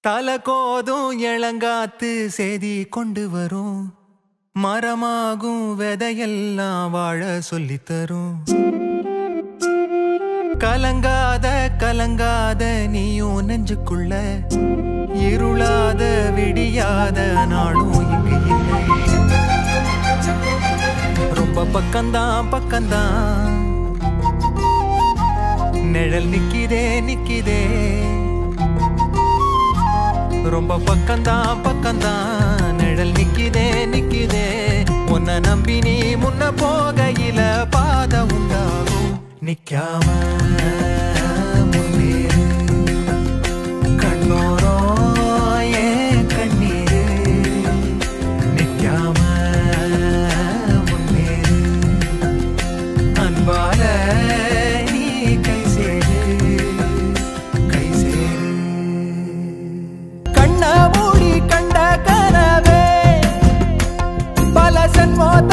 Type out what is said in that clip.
தலை கோதும் இளங்காத்து செய்தி கொண்டு வரும் மரமாகும் விதையெல்லாம் வாழ சொல்லித் தரும் கலங்காத கலங்காத நீயும் நெஞ்சுக்குள்ள இருளாத விடியாத நாளும் இங்கு இல்லை ரொம்ப பக்கம்தான் பக்கம்தான் நிழல் நிக்கிதே நிக்கிதே ரொம்ப பக்கம்தான் பக்கம்தான் நிழல் நிக்கிதே நிக்கிதே உன்னை நம்பி நீ முன்ன போகையில பாதை உண்டாகும் நிக்காம முன்னேறு கண்ணோரோ ஏன் கண்ணீரு நிக்காம முன்னேறு அன்பால நீ கை சேரு கை சேரு கண்ண மூடி கண்ட கனவே பல சென்மோ